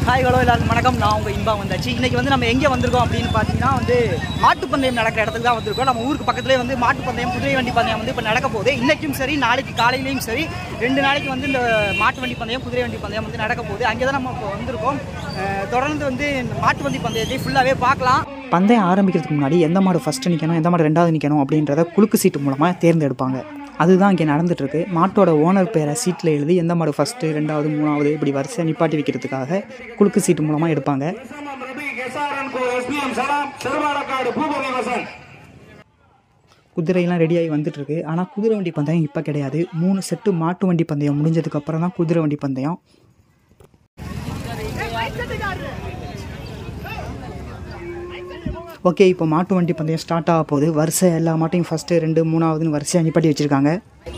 Hi hello எல்லாருக்கும் வணக்கம் நான் உங்கள் இன்பா வந்தாச்சு இன்றைக்கி வந்து நம்ம எங்கே வந்திருக்கோம் அப்படின்னு பார்த்தீங்கன்னா வந்து மாட்டுப் பந்தயம் நடக்கிற இடத்துக்கு தான் வந்திருக்கோம் நம்ம ஊருக்கு பக்கத்துலேயே வந்து மாட்டுப் பந்தயம் குதிரை வண்டி பந்தயம் வந்து இப்போ நடக்க போகுது இன்றைக்கும் சரி நாளைக்கு காலையிலையும் சரி ரெண்டு நாளைக்கு வந்து இந்த மாட்டு வண்டி பந்தயம் குதிரை வண்டி பந்தயம் வந்து நடக்க போகுது அங்கே தான் நம்ம இப்போ வந்திருக்கோம் அஹ் தொடர்ந்து வந்து இந்த மாட்டு வண்டி பந்தயத்தை ஃபுல்லாகவே பார்க்கலாம் பந்தயம் ஆரம்பிக்கிறதுக்கு முன்னாடி எந்த மாடு ஃபஸ்ட்டு நிற்கணும் எந்த மாடு ரெண்டாவது நிற்கணும் அப்படின்றத குலுக்கு சீட்டு மூலமாக தேர்ந்தெடுப்பாங்க அதுதான் இங்கே நடந்துட்டுருக்கு மாட்டோட ஓனர் பேரை சீட்டில் எழுதி எந்த மாடு ஃபஸ்ட்டு ரெண்டாவது மூணாவது இப்படி வரிசையாக நிப்பாட்டி வைக்கிறதுக்காக குலுக்கு சீட்டு மூலமாக எடுப்பாங்க இஸ்லாமம் ரபி எஸ்ஆர்என் கோ எஸ்பிஎம் சலாம் திருவாலக்காடு பூபதி வசன் குதிரையெல்லாம் ரெடியாகி வந்துட்டுருக்கு ஆனால் குதிரை வண்டி பந்தயம் இப்போ கிடையாது மூணு செட்டு மாட்டு வண்டி பந்தயம் முடிஞ்சதுக்கு அப்புறம் தான் குதிரை வண்டி பந்தயம் ஓகே இப்போ மாட்டு வண்டி பந்தயம் ஸ்டார்ட் ஆக போகுது வரிசை எல்லா மாட்டையும் ஃபஸ்ட்டு ரெண்டு மூணாவதுன்னு வரிசையாக நிப்பாட்டி வச்சுருக்காங்க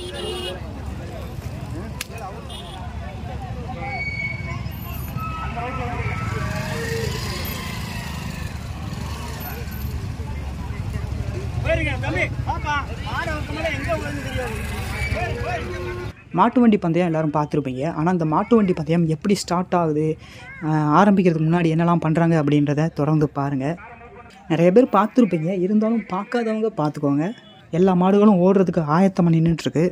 மாட்டு வண்டி பந்தயம் எல்லாரும் பார்த்துருப்பீங்க ஆனால் அந்த மாட்டு வண்டி பந்தயம் எப்படி ஸ்டார்ட் ஆகுது ஆஹ் ஆரம்பிக்கிறதுக்கு முன்னாடி என்னெல்லாம் பண்ணுறாங்க அப்படின்றத தொடர்ந்து பாருங்கள் நிறைய பேர் பார்த்துருப்பீங்க இருந்தாலும் பார்க்காதவங்க பார்த்துக்கோங்க எல்லா மாடுகளும் ஓடுறதுக்கு ஆயத்தமாக நின்றுட்டுருக்கு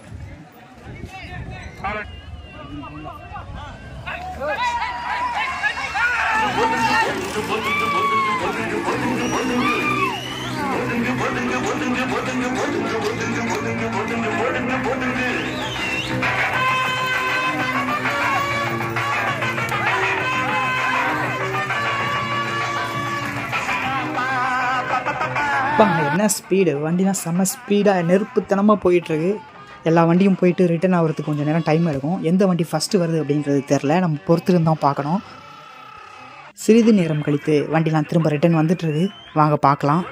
அப்பா என்ன ஸ்பீடு வண்டிலாம் செம்ம ஸ்பீடாக நெருப்புத்தனமாக போயிட்டுருக்கு எல்லா வண்டியும் போயிட்டு ரிட்டர்ன் ஆகிறதுக்கு கொஞ்சம் நேரம் டைம் எடுக்கும் எந்த வண்டி ஃபஸ்ட்டு வருது அப்படின்றது தெரில நம்ம பொறுத்திருந்து தான் பார்க்கணும் சிறிது நேரம் கழித்து வண்டிலாம் திரும்ப ரிட்டர்ன் வந்துட்டுருக்கு வாங்க பார்க்கலாம்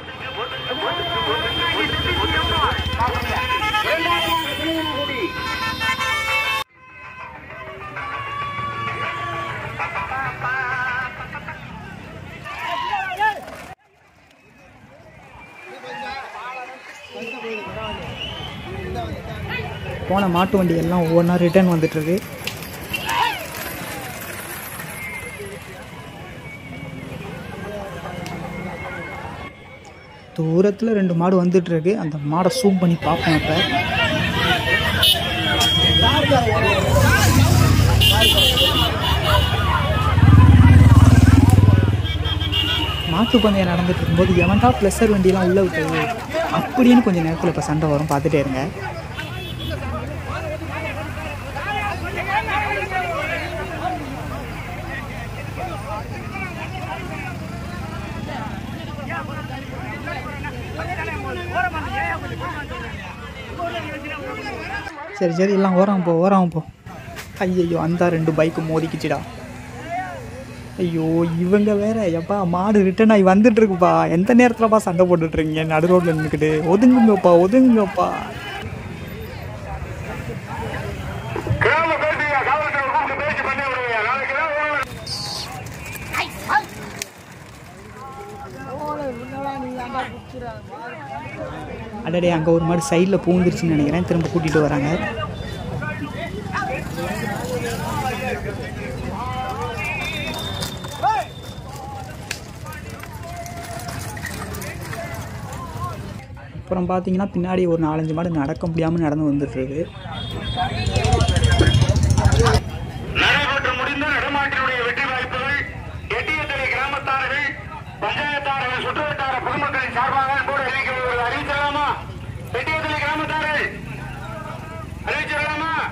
போன மாட்டு வண்டி எல்லாம் ஒவ்வொன்றா ரிட்டர்ன் வந்துட்டுருக்கு தூரத்தில் ரெண்டு மாடு வந்துட்டு இருக்கு அந்த மாடை சூம் பண்ணி பார்ப்போம் இப்போ மாட்டு பந்தயம் நடந்துட்டு இருக்கும்போது எவன்டா ப்ளஸர் வண்டியெல்லாம் உள்ளே விட்டது அப்படின்னு கொஞ்சம் நேரத்தில் இப்போ சண்டை வரும் பார்த்துட்டே இருங்க சரி சரி எல்லாம் ஓரம் போ ஓரம் போ ஐயையோ அந்த ரெண்டு பைக்கு மோதிக்கிச்சுடா ஐயோ இவங்க வேற எப்பா மாடு ரிட்டர்ன் ஆகி வந்துட்டு இருக்குப்பா எந்த நேரத்துலப்பா சண்டை போட்டுட்டு இருக்கீங்க நடு ரோட்ல நின்றுக்கிட்டு ஒதுங்குங்கப்பா ஒதுங்குங்கப்பா கிராம பேசுங்க காவல்துறை கூப்பிட்டு பேசி பண்ணி விடுங்க நாளைக்கு தான் ஊர்ல அடடே அங்கே ஒரு மாடு சைடில் பூந்துருச்சுன்னு நினைக்கிறேன் திரும்ப கூட்டிகிட்டு வராங்க அப்புறம் பார்த்தீங்கன்னா பின்னாடி ஒரு நாலஞ்சு மாடு நடக்க முடியாமல் நடந்து வந்துட்டுருக்கு நடைபெற்று முடிந்த நடமாட்டினுடைய வெற்றி வாய்ப்புகள் எட்டியத்தலை கிராமத்தார்கள் பஞ்சாயத்தார்கள் சுற்றுவட்டார பொதுமக்களின் சார்பாக கூட அறிவிக்கப்படுவது அறிவிச்சிடலாமா எட்டியத்தலை கிராமத்தார்கள் அறிவிச்சிடலாமா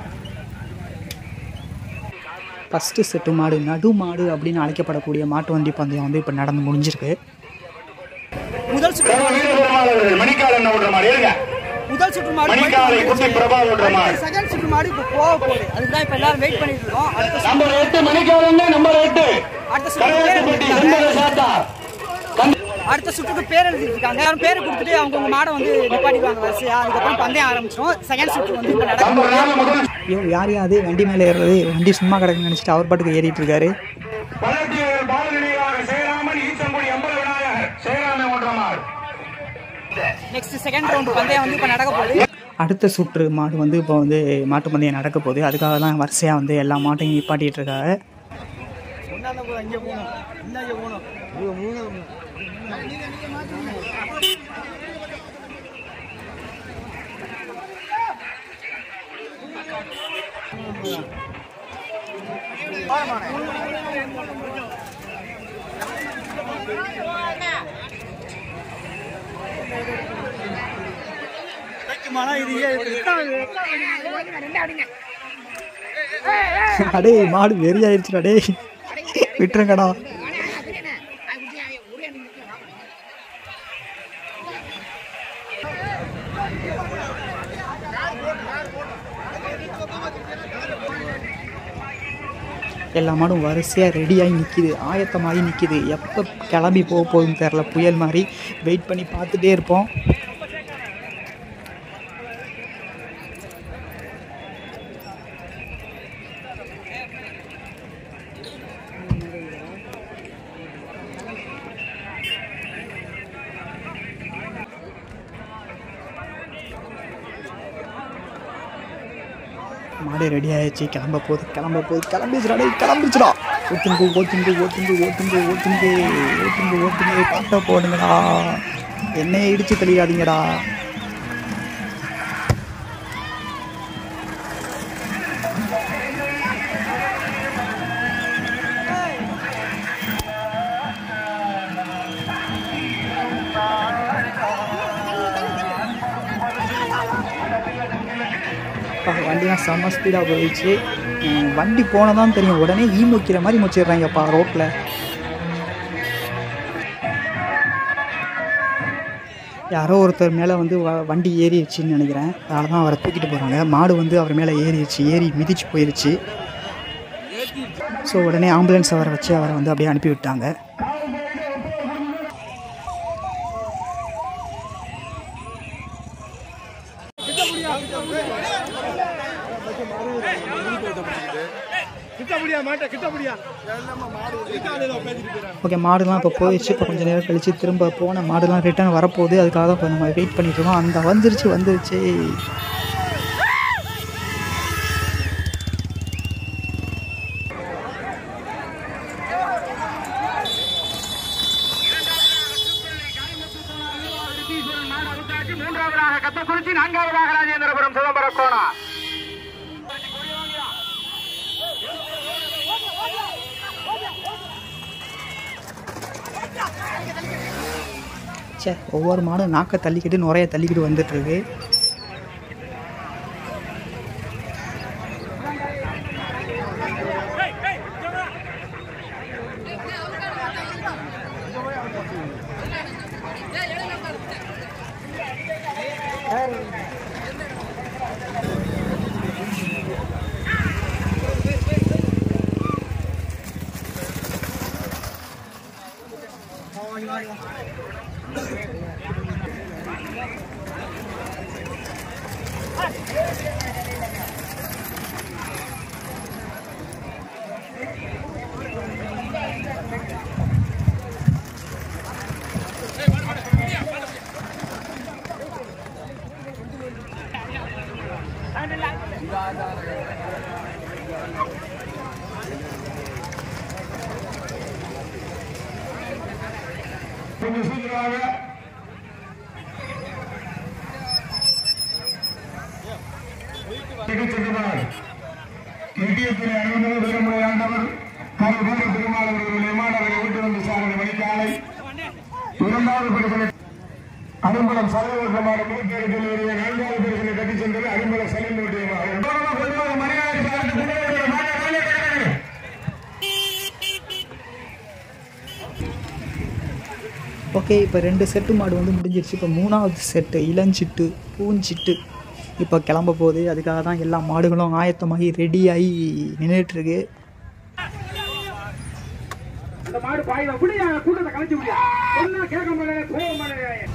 ஃபஸ்ட்டு செட்டு மாடு நடு மாடு அப்படின்னு அழைக்கப்படக்கூடிய மாட்டு வண்டி பந்தயம் வந்து இப்போ நடந்து முடிஞ்சிருக்கு முதல் சுற்று வீரபெருமாள் மணிக்காலன் ஓடுற மாதிரி இருங்க முதல் சுற்று மாடு மணிக்காலை குட்டி பிரபா ஓடுற மாதிரி செகண்ட் சுற்று மாடு இப்போ போக போகுது அதுக்கு தான் இப்போ எல்லாரும் வெயிட் பண்ணிட்டு இருக்கோம் அடுத்த சுற்று- நம்பர் எட்டு மணிக்காலன் நம்பர் எட்டு அடுத்த சுற்று பேர் கரையாட்டுப்பட்டி எழுதிருக்காங்க. செம்பக சாத்தா அடுத்த சுற்றுக்கு பேர் எழுதிட்டு இருக்காங்க யாரும் பேர் கொடுத்துட்டு அவங்கவுங்க மாடை வந்து நிப்பாட்டிடுவாங்க வரிசையா அதுக்கப்புறம் பந்தயம் ஆரம்பிச்சிடும் செகண்ட் சுற்று வந்து இப்போ நடக்கும் நம்பர் நாலு முதல் ஐயோ யார் யாது வண்டி மேலே ஏறுறது வண்டி சும்மா கிடக்குன்னு நினச்சிட்டு அவர் பாட்டுக்கு ஏறிட்டு இருக்காரு பல்லட்டியூர் பாலநிலையாக சேராமன் ஈச்சங்குடி அம்பல விநாயகர் சேராமை ஒன்றமாள் நெக்ஸ்ட் செகண்ட் ரவுண்ட் பந்தயம் வந்து இப்போ நடக்க போகுது அடுத்த சுற்று மாடு வந்து இப்போ வந்து மாட்டு பந்தயம் நடக்க போகுது அதுக்காக தான் வரிசையாக வந்து எல்லா மாட்டையும் நிப்பாட்டிட்டு இருக்காங்க அடே மாடு வெறியாயிருச்சுடா டேய் விட்டுருங்கடா எல்லா மாடும் வரிசையாக ரெடியாகி நிற்கிது ஆயத்தமாகி நிற்கிது எப்போ கிளம்பி போக போகுதுன்னு தெரில புயல் மாதிரி வெயிட் பண்ணி பார்த்துட்டே இருப்போம் மாடு ரெடி ஆயிடுச்சு கிளம்ப போகுது கிளம்ப போகுது கிளம்பிச்சுடா டேய் கிளம்பிச்சுடா ஓட்டுங்க ஓட்டுங்க ஓட்டுங்க ஓட்டுங்க ஓட்டுங்க ஓட்டுங்க ஓட்டுங்க காட்ட போடுங்கடா என்னைய இடிச்சு தெளியாதீங்கடா அப்பா, வண்டிலாம் செம்ம ஸ்பீடாக போயிடுச்சு உம், வண்டி போனதான் தெரியும் உடனே ஈ முக்கிற மாதிரி முச்சிடுறாங்கப்பா ரோட்டில் யாரோ ஒருத்தர் மேலே வந்து வ- வண்டி ஏறிடுச்சின்னு நினைக்கிறேன் அதனால தான் அவரை தூக்கிட்டு போகிறாங்க மாடு வந்து அவர் மேலே ஏறிடுச்சு ஏறி மிதிச்சு போயிடுச்சு ஸோ உடனே ஆம்புலன்ஸ் அவரை வச்சு அவரை வந்து அப்படியே அனுப்பி விட்டாங்க ஓகே மாடுலாம் இப்போ போயிடுச்சு இப்போ கொஞ்சம் நேரம் கழிச்சு திரும்ப போன மாடுலாம் ரிட்டர்ன் வரப்போகுது அதுக்காக தான் இப்போ நம்ம வெயிட் பண்ணிட்டு இருக்கோம் அந்த வந்துருச்சு வந்துருச்சு மூன்றாவதாக கத்தக்குறிச்சி நான்காவதாக ராஜேந்திரபுரம் சிதம்பரம் கோணா ச்சே ஒவ்வொரு மாடும் நாக்கை தள்ளிக்கிட்டு நுரைய தள்ளிக்கிட்டு வந்துட்டு இருக்கு கொஞ்சம் சீக்கிரமாக திகழ்ச்சிக்குமார் எட்டியத்தில் அனுமதி பெருமுறை ஆண்டவர் கருபூர பெருமாள் அவர்கள் விமானவரை விட்டு வந்து சாரணை மணிக்காலை இரண்டாவது பரிசனை அரும்பலம் சலவர்க்கமான மூத்தேடுகள் உரிய நான்காவது பரிசனை கட்டி சென்றது அரும்பல சலிம் ஓட்டியமாக மரியாதை சார்ந்து புகழோடு மாநில வேலை கிடையாது ஓகே இப்போ ரெண்டு செட்டு மாடு வந்து முடிஞ்சிருச்சு இப்போ மூணாவது செட்டு இளஞ்சிட்டு பூஞ்சிட்டு இப்போ கிளம்ப போகுது அதுக்காக தான் எல்லா மாடுகளும் ஆயத்தமாகி ரெடியாகி நின்றுட்டுருக்கு அந்த மாடு பாயுதா புடியா கூட்டத்தை கலைச்சு முடியா என்ன கேட்க மாட்டேன் போக மாட்டேன்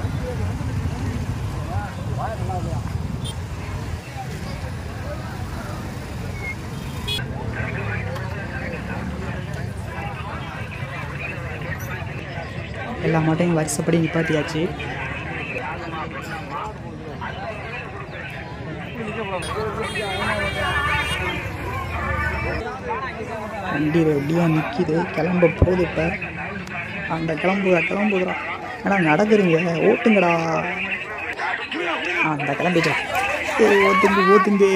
எல்லா மாட்டையும் வரிசைப்படி நிப்பாட்டியாச்சு வண்டி ரெடியாக நிற்கிது கிளம்ப போகுது இப்போ அந்த கிளம்புதா கிளம்புதுடா ஏன்னா நடக்குறீங்க ஓட்டுங்கடா அந்த கிளம்பிக்கலாம் ஏய் ஓட்டுங்க ஓட்டுங்க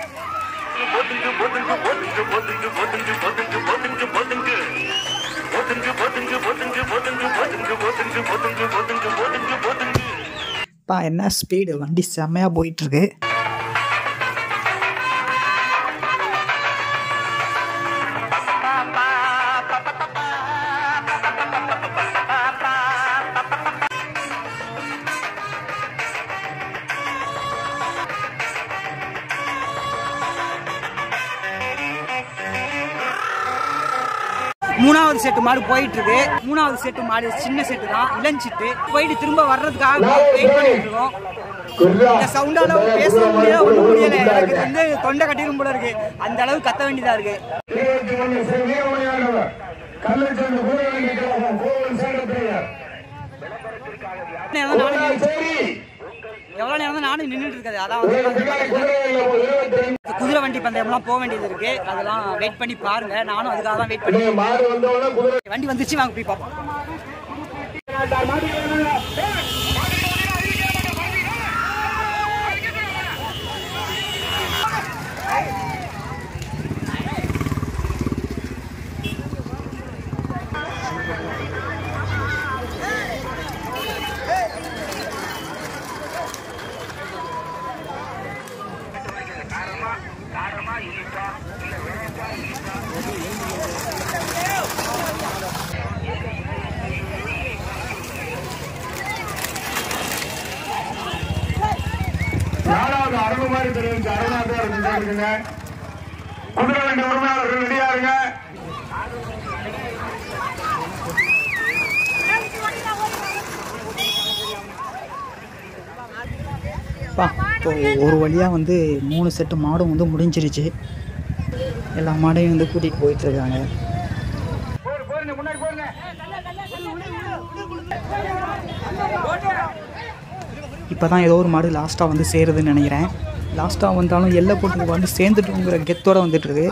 பா என்ன ஸ்பீடு வண்டி செம்மையாக போயிட்டுருக்கு மூணாவது செட்டு மாடு போயிட்டு இருக்கு மூணாவது செட்டு மாடு சின்ன செட்டு தான் இளஞ்சிட்டு போயிட்டு திரும்ப வர்றதுக்காக வெயிட் பண்ணிட்டு இருக்கோம் இந்த சவுண்டால பேசவும் முடியல ஒண்ணும் முடியல எனக்கு இது வந்து தொண்டை கட்டிடும் போல இருக்கு அந்த அளவு கத்த வேண்டியதா இருக்கு இருபத்தி ஒன்று ஸ்ரீ வீரமணியாண்டவர் கள்ளச்சந்தை கூடவேண்டி கழகம் கோவில் சேகப்பெரியார் நேரம் தான் நானும் சரி எவ்வளவு நேரம் தான் நானும் நின்றுட்டு இருக்காது அதான் வந்து உங்களுக்கு பின்னாடி குதிரையில் இருபத்தி ரெண்டு குதிரை வண்டி பந்தயம்லாம் போக வேண்டியது இருக்கு அதெல்லாம் வெயிட் பண்ணி பாருங்க நானும் அதுக்காக தான் வெயிட் பண்ணி நீங்க மாடு வந்தவுடனே குதிரை வண்டி வந்துச்சு வாங்க போய் பார்ப்போம் நாலாவது அருள்மாரி தெரிவிச்சு அருணாச்சார இருக்குங்க குதிரை வண்டி உரிமையாளர்கள் ரெடியா இருங்க பா இப்போ ஒரு வழியாக வந்து மூணு செட்டு மாடும் வந்து முடிஞ்சிருச்சு எல்லா மாடையும் வந்து கூட்டிகிட்டு போயிட்டுருக்காங்க இப்போ தான் ஏதோ ஒரு மாடு லாஸ்ட்டாக வந்து சேருதுன்னு நினைக்கிறேன் லாஸ்ட்டாக வந்தாலும் எல்லை போட்டு வந்து சேர்ந்துட்டுங்கிற கெத்தோட வந்துட்டு இருக்கு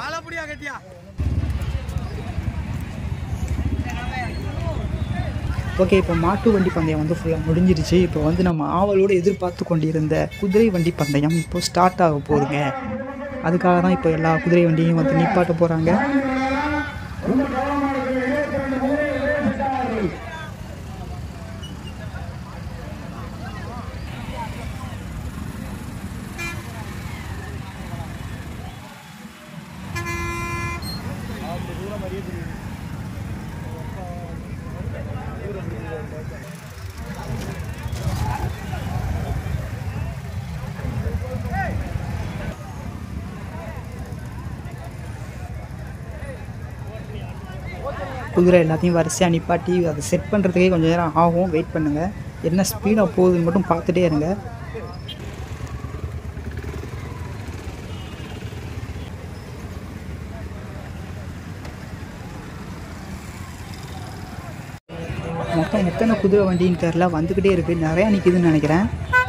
ஓகே இப்போ மாட்டு வண்டி பந்தயம் வந்து ஃபுல்லாக முடிஞ்சிருச்சு இப்போ வந்து நம்ம ஆவலோடு எதிர்பார்த்து கொண்டிருந்த குதிரை வண்டி பந்தயம் இப்போ ஸ்டார்ட் ஆக போகுதுங்க அதுக்காக தான் இப்போ எல்லா குதிரை வண்டியும் வந்து நிப்பாட்ட போகிறாங்க குதிரை எல்லாத்தையும் வரிசையாக நிப்பாட்டி அதை செட் பண்ணுறதுக்கே கொஞ்சம் நேரம் ஆகும் வெயிட் பண்ணுங்கள் என்ன ஸ்பீடாக போகுதுன்னு மட்டும் பார்த்துட்டே இருங்க மொத்தம் எத்தனை குதிரை வண்டின்னு தெரில வந்துக்கிட்டே இருக்குது நிறையா நிற்குதுன்னு நினைக்கிறேன்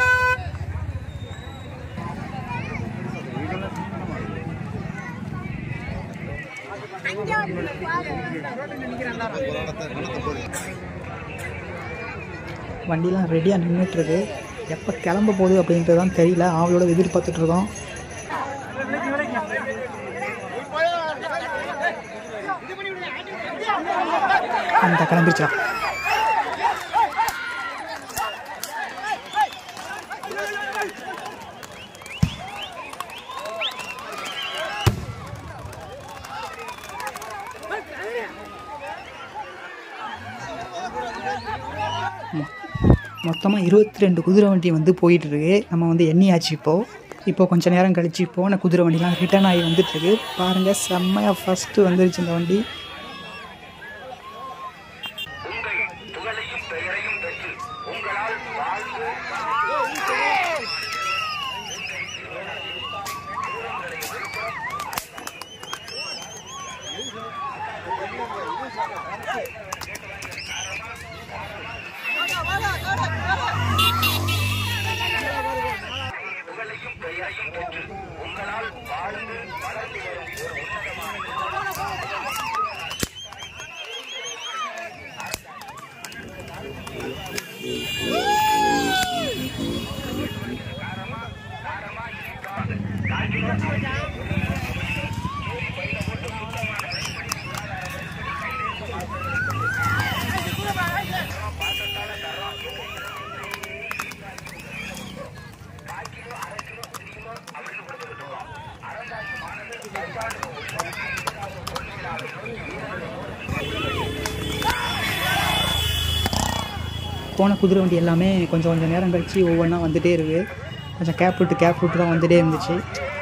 வண்டிலாம் ரெடியாக நின்றுட்டுருக்கு எப்போ கிளம்ப போகுது அப்படின்றது தான் தெரியல அவளோட எதிர்பார்த்துட்டு இருக்கோம் அந்த கிளம்பிருச்சா மொத்தமாக இருபத்தி ரெண்டு குதிரை வண்டி வந்து போயிட்டு இருக்கு நம்ம வந்து எண்ணியாச்சு இப்போது இப்போ கொஞ்ச நேரம் கழிச்சு போன குதிரை வண்டிலாம் ரிட்டர்ன் ஆகி வந்துட்டுருக்கு பாருங்கள் செம்மையாக ஃபஸ்ட்டு வந்துருச்சு இந்த வண்டி போன குதிரை வண்டி எல்லாமே கொஞ்சம் கொஞ்சம் நேரம் கழித்து ஒவ்வொன்றா வந்துகிட்டே இருக்குது கொஞ்சம் கேப் விட்டு கேப் விட்டு தான் வந்துகிட்டே இருந்துச்சு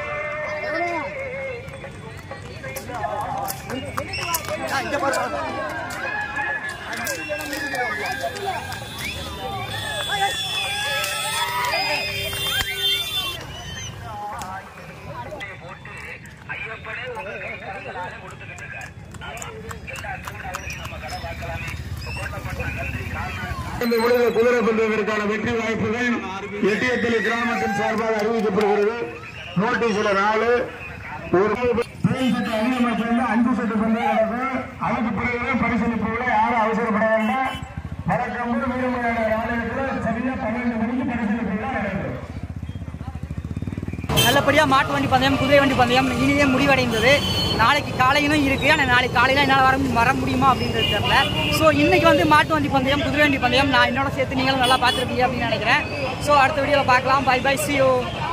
இந்த உலக குதிரை பந்தயத்திற்கான வெற்றி வாய்ப்புகள் எட்டியத்தலை கிராமத்தின் சார்பாக அறிவிக்கப்படுகிறது நோட்டீஸ்ல நாலு ஒரு பிரைஸ் செட் அதிகமாக சேர்ந்து அஞ்சு செட்டு பந்தயம் நடக்கும் அதுக்கு பிறகுதான் பரிசீலிப்பு விட யாரும் அவசரப்பட வேண்டாம் வழக்கம் போது வீரமையான ஆலயத்தில் சரியா பன்னெண்டு மணிக்கு பரிசீலிப்பு விழா நடக்கும் நல்லபடியாக மாட்டு வண்டி பந்தயம் குதிரை வண்டி பந்தயம் இனிதே முடிவடைந்தது நாளைக்கு காலையிலும் இருக்குது ஆனால் நாளைக்கு காலையில் என்னால் வர வர முடியுமா அப்படின்றது தெரியல ஸோ இன்னைக்கு வந்து மாட்டு வண்டி பந்தயம் குதிரை வண்டி பந்தயம் நான் என்னோட சேர்த்து நீங்களும் நல்லா பார்த்துருப்பீங்க அப்படின்னு நினைக்கிறேன் ஸோ அடுத்த வீடியோவில் பார்க்கலாம் பை பை சி யூ